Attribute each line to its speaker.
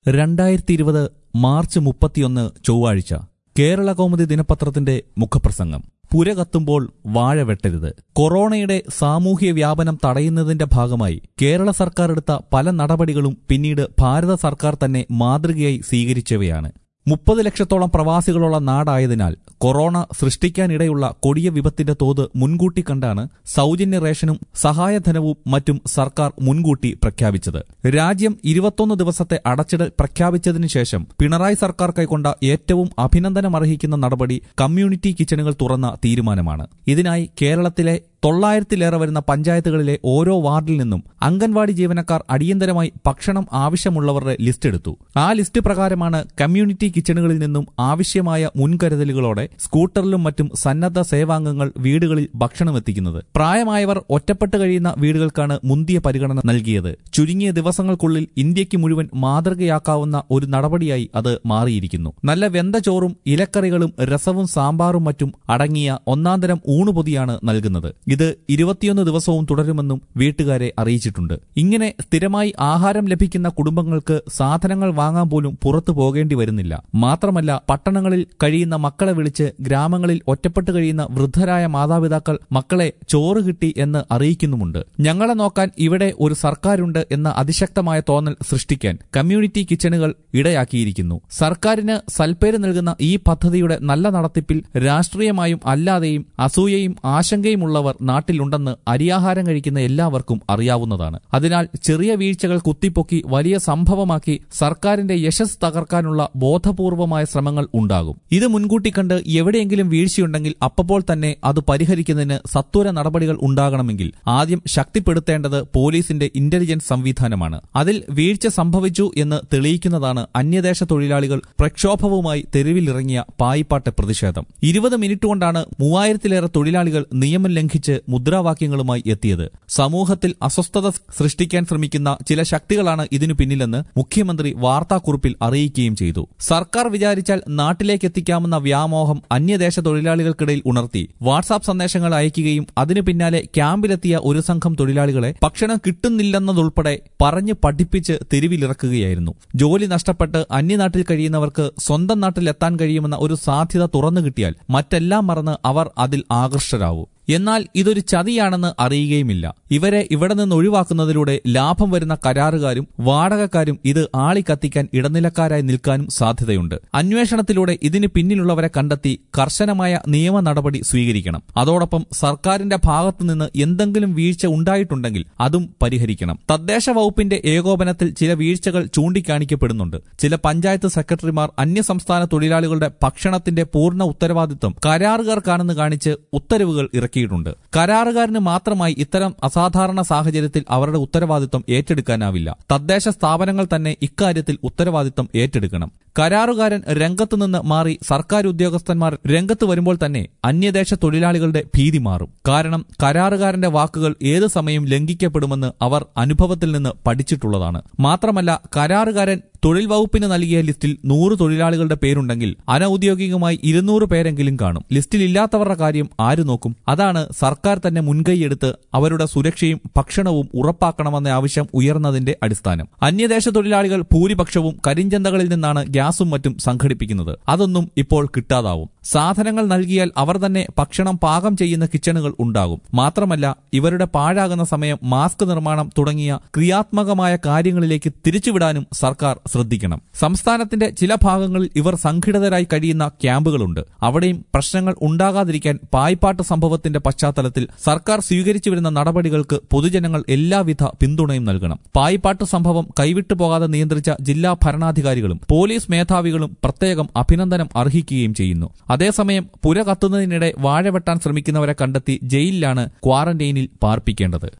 Speaker 1: രണ്ടായിരത്തി ഇരുപത് മാർച്ച് മുപ്പത്തിയൊന്ന് ചൊവ്വാഴ്ച കേരള കൗമുദി ദിനപത്രത്തിന്റെ മുഖപ്രസംഗം പുര കത്തുമ്പോൾ വാഴ വെട്ടരുത് കൊറോണയുടെ സാമൂഹ്യ വ്യാപനം തടയുന്നതിന്റെ ഭാഗമായി കേരള സർക്കാർ എടുത്ത പല നടപടികളും പിന്നീട് ഭാരത സർക്കാർ തന്നെ മാതൃകയായി സ്വീകരിച്ചവയാണ് മുപ്പത് ലക്ഷത്തോളം പ്രവാസികളുള്ള നാടായതിനാൽ കൊറോണ സൃഷ്ടിക്കാനിടയുള്ള കൊടിയ വിപത്തിന്റെ തോത് മുൻകൂട്ടി കണ്ടാണ് സൗജന്യ റേഷനും സഹായധനവും മറ്റും സർക്കാർ മുൻകൂട്ടി പ്രഖ്യാപിച്ചത് രാജ്യം ഇരുപത്തൊന്ന് ദിവസത്തെ അടച്ചിടൽ പ്രഖ്യാപിച്ചതിനു ശേഷം പിണറായി സർക്കാർ കൈക്കൊണ്ട ഏറ്റവും അഭിനന്ദനമർഹിക്കുന്ന നടപടി കമ്മ്യൂണിറ്റി കിച്ചണുകൾ തുറന്ന തീരുമാനമാണ് ഇതിനായി കേരളത്തിലെ തൊള്ളായിരത്തിലേറെ വരുന്ന പഞ്ചായത്തുകളിലെ ഓരോ വാർഡിൽ നിന്നും അംഗൻവാടി ജീവനക്കാർ അടിയന്തരമായി ഭക്ഷണം ആവശ്യമുള്ളവരുടെ ലിസ്റ്റ് എടുത്തു ആ ലിസ്റ്റ് പ്രകാരമാണ് കമ്മ്യൂണിറ്റി കിച്ചണുകളിൽ നിന്നും ആവശ്യമായ മുൻകരുതലുകളോടെ സ്കൂട്ടറിലും മറ്റും സന്നദ്ധ സേവാംഗങ്ങൾ വീടുകളിൽ ഭക്ഷണം എത്തിക്കുന്നത് പ്രായമായവർ ഒറ്റപ്പെട്ട് കഴിയുന്ന വീടുകൾക്കാണ് മുന്തിയ പരിഗണന നൽകിയത് ചുരുങ്ങിയ ദിവസങ്ങൾക്കുള്ളിൽ ഇന്ത്യക്ക് മുഴുവൻ മാതൃകയാക്കാവുന്ന ഒരു നടപടിയായി അത് മാറിയിരിക്കുന്നു നല്ല വെന്ത ചോറും ഇലക്കറികളും രസവും സാമ്പാറും മറ്റും അടങ്ങിയ ഒന്നാന്തരം ഊണുപൊതിയാണ് നൽകുന്നത് ഇത് ഇരുപത്തിയൊന്ന് ദിവസവും തുടരുമെന്നും വീട്ടുകാരെ അറിയിച്ചിട്ടുണ്ട് ഇങ്ങനെ സ്ഥിരമായി ആഹാരം ലഭിക്കുന്ന കുടുംബങ്ങൾക്ക് സാധനങ്ങൾ വാങ്ങാൻ പോലും പുറത്തു പോകേണ്ടി വരുന്നില്ല മാത്രമല്ല പട്ടണങ്ങളിൽ കഴിയുന്ന മക്കളെ വിളിച്ച് ഗ്രാമങ്ങളിൽ ഒറ്റപ്പെട്ട് കഴിയുന്ന വൃദ്ധരായ മാതാപിതാക്കൾ മക്കളെ ചോറ് കിട്ടി എന്ന് അറിയിക്കുന്നുമുണ്ട് ഞങ്ങളെ നോക്കാൻ ഇവിടെ ഒരു സർക്കാരുണ്ട് എന്ന അതിശക്തമായ തോന്നൽ സൃഷ്ടിക്കാൻ കമ്മ്യൂണിറ്റി കിച്ചണുകൾ ഇടയാക്കിയിരിക്കുന്നു സർക്കാരിന് സൽപ്പേര് നൽകുന്ന ഈ പദ്ധതിയുടെ നല്ല നടത്തിപ്പിൽ രാഷ്ട്രീയമായും അല്ലാതെയും അസൂയയും ആശങ്കയുമുള്ളവർ നാട്ടിലുണ്ടെന്ന് അരിയാഹാരം കഴിക്കുന്ന എല്ലാവർക്കും അറിയാവുന്നതാണ് അതിനാൽ ചെറിയ വീഴ്ചകൾ കുത്തിപ്പൊക്കി വലിയ സംഭവമാക്കി സർക്കാരിന്റെ യശസ് തകർക്കാനുള്ള ബോധപൂർവമായ ശ്രമങ്ങൾ ഉണ്ടാകും ഇത് മുൻകൂട്ടി കണ്ട് എവിടെയെങ്കിലും വീഴ്ചയുണ്ടെങ്കിൽ അപ്പോൾ തന്നെ അത് പരിഹരിക്കുന്നതിന് സത്വര നടപടികൾ ഉണ്ടാകണമെങ്കിൽ ആദ്യം ശക്തിപ്പെടുത്തേണ്ടത് പോലീസിന്റെ ഇന്റലിജൻസ് സംവിധാനമാണ് അതിൽ വീഴ്ച സംഭവിച്ചു എന്ന് തെളിയിക്കുന്നതാണ് അന്യദേശ തൊഴിലാളികൾ പ്രക്ഷോഭവുമായി തെരുവിലിറങ്ങിയ പായിപ്പാട്ട് പ്രതിഷേധം ഇരുപത് മിനിറ്റ് കൊണ്ടാണ് മൂവായിരത്തിലേറെ തൊഴിലാളികൾ നിയമം ലംഘിച്ച് മുദ്രാവാക്യങ്ങളുമായി എത്തിയത് സമൂഹത്തിൽ അസ്വസ്ഥത സൃഷ്ടിക്കാൻ ശ്രമിക്കുന്ന ചില ശക്തികളാണ് ഇതിനു പിന്നിലെന്ന് മുഖ്യമന്ത്രി വാർത്താക്കുറിപ്പിൽ അറിയിക്കുകയും ചെയ്തു സർക്കാർ വിചാരിച്ചാൽ നാട്ടിലേക്ക് എത്തിക്കാമെന്ന വ്യാമോഹം അന്യദേശ തൊഴിലാളികൾക്കിടയിൽ ഉണർത്തി വാട്സാപ്പ് സന്ദേശങ്ങൾ അയക്കുകയും അതിനു പിന്നാലെ ക്യാമ്പിലെത്തിയ ഒരു സംഘം തൊഴിലാളികളെ ഭക്ഷണം കിട്ടുന്നില്ലെന്നതുൾപ്പെടെ പറഞ്ഞു പഠിപ്പിച്ച് തെരുവിലിറക്കുകയായിരുന്നു ജോലി നഷ്ടപ്പെട്ട് അന്യനാട്ടിൽ കഴിയുന്നവർക്ക് സ്വന്തം നാട്ടിൽ എത്താൻ കഴിയുമെന്ന ഒരു സാധ്യത തുറന്നു കിട്ടിയാൽ മറ്റെല്ലാം മറന്ന് അവർ അതിൽ ആകർഷരാവും എന്നാൽ ഇതൊരു ചതിയാണെന്ന് അറിയുകയുമില്ല ഇവരെ ഇവിടെ നിന്ന് ഒഴിവാക്കുന്നതിലൂടെ ലാഭം വരുന്ന കരാറുകാരും വാടകക്കാരും ഇത് ആളിക്കത്തിക്കാൻ ഇടനിലക്കാരായി നിൽക്കാനും സാധ്യതയുണ്ട് അന്വേഷണത്തിലൂടെ ഇതിന് പിന്നിലുള്ളവരെ കണ്ടെത്തി കർശനമായ നിയമ നടപടി സ്വീകരിക്കണം അതോടൊപ്പം സർക്കാരിന്റെ ഭാഗത്തുനിന്ന് എന്തെങ്കിലും വീഴ്ച ഉണ്ടായിട്ടുണ്ടെങ്കിൽ അതും പരിഹരിക്കണം തദ്ദേശ വകുപ്പിന്റെ ഏകോപനത്തിൽ ചില വീഴ്ചകൾ ചൂണ്ടിക്കാണിക്കപ്പെടുന്നുണ്ട് ചില പഞ്ചായത്ത് സെക്രട്ടറിമാർ അന്യസംസ്ഥാന തൊഴിലാളികളുടെ ഭക്ഷണത്തിന്റെ പൂർണ്ണ ഉത്തരവാദിത്വം കരാറുകാർക്കാണെന്ന് കാണിച്ച് ഉത്തരവുകൾ ഇറക്കി നൽകിയിട്ടുണ്ട് കരാറുകാരന് മാത്രമായി ഇത്തരം അസാധാരണ സാഹചര്യത്തിൽ അവരുടെ ഉത്തരവാദിത്വം ഏറ്റെടുക്കാനാവില്ല തദ്ദേശ സ്ഥാപനങ്ങൾ തന്നെ ഇക്കാര്യത്തിൽ ഉത്തരവാദിത്വം ഏറ്റെടുക്കണം കരാറുകാരൻ രംഗത്തുനിന്ന് മാറി സർക്കാർ ഉദ്യോഗസ്ഥന്മാർ രംഗത്ത് വരുമ്പോൾ തന്നെ അന്യദേശ തൊഴിലാളികളുടെ ഭീതി മാറും കാരണം കരാറുകാരന്റെ വാക്കുകൾ ഏത് സമയം ലംഘിക്കപ്പെടുമെന്ന് അവർ അനുഭവത്തിൽ നിന്ന് പഠിച്ചിട്ടുള്ളതാണ് മാത്രമല്ല കരാറുകാരൻ തൊഴിൽ വകുപ്പിന് നൽകിയ ലിസ്റ്റിൽ നൂറ് തൊഴിലാളികളുടെ പേരുണ്ടെങ്കിൽ അനൌദ്യോഗികമായി ഇരുന്നൂറ് പേരെങ്കിലും കാണും ലിസ്റ്റിൽ ഇല്ലാത്തവരുടെ കാര്യം ആര് നോക്കും അതാണ് സർക്കാർ തന്നെ മുൻകൈയെടുത്ത് അവരുടെ സുരക്ഷയും ഭക്ഷണവും ഉറപ്പാക്കണമെന്ന ആവശ്യം ഉയർന്നതിന്റെ അടിസ്ഥാനം അന്യദേശ തൊഴിലാളികൾ ഭൂരിപക്ഷവും കരിഞ്ചന്തകളിൽ നിന്നാണ് ഗ്യാസും മറ്റും സംഘടിപ്പിക്കുന്നത് അതൊന്നും ഇപ്പോൾ കിട്ടാതാവും സാധനങ്ങൾ നൽകിയാൽ അവർ തന്നെ ഭക്ഷണം പാകം ചെയ്യുന്ന കിച്ചണുകൾ ഉണ്ടാകും മാത്രമല്ല ഇവരുടെ പാഴാകുന്ന സമയം മാസ്ക് നിർമ്മാണം തുടങ്ങിയ ക്രിയാത്മകമായ കാര്യങ്ങളിലേക്ക് തിരിച്ചുവിടാനും സർക്കാർ ശ്രദ്ധിക്കണം സംസ്ഥാനത്തിന്റെ ചില ഭാഗങ്ങളിൽ ഇവർ സംഘടിതരായി കഴിയുന്ന ക്യാമ്പുകളുണ്ട് അവിടെയും പ്രശ്നങ്ങൾ ഉണ്ടാകാതിരിക്കാൻ പായ്പാട്ട് സംഭവത്തിന്റെ പശ്ചാത്തലത്തിൽ സർക്കാർ സ്വീകരിച്ചു വരുന്ന നടപടികൾക്ക് പൊതുജനങ്ങൾ എല്ലാവിധ പിന്തുണയും നൽകണം പായ്പാട്ട് സംഭവം കൈവിട്ടു പോകാതെ നിയന്ത്രിച്ച ജില്ലാ ഭരണാധികാരികളും പോലീസ് മേധാവികളും പ്രത്യേകം അഭിനന്ദനം അർഹിക്കുകയും ചെയ്യുന്നു അതേസമയം പുര കത്തുന്നതിനിടെ വാഴ വെട്ടാൻ ശ്രമിക്കുന്നവരെ കണ്ടെത്തി ജയിലിലാണ് ക്വാറന്റൈനിൽ പാർപ്പിക്കേണ്ടത്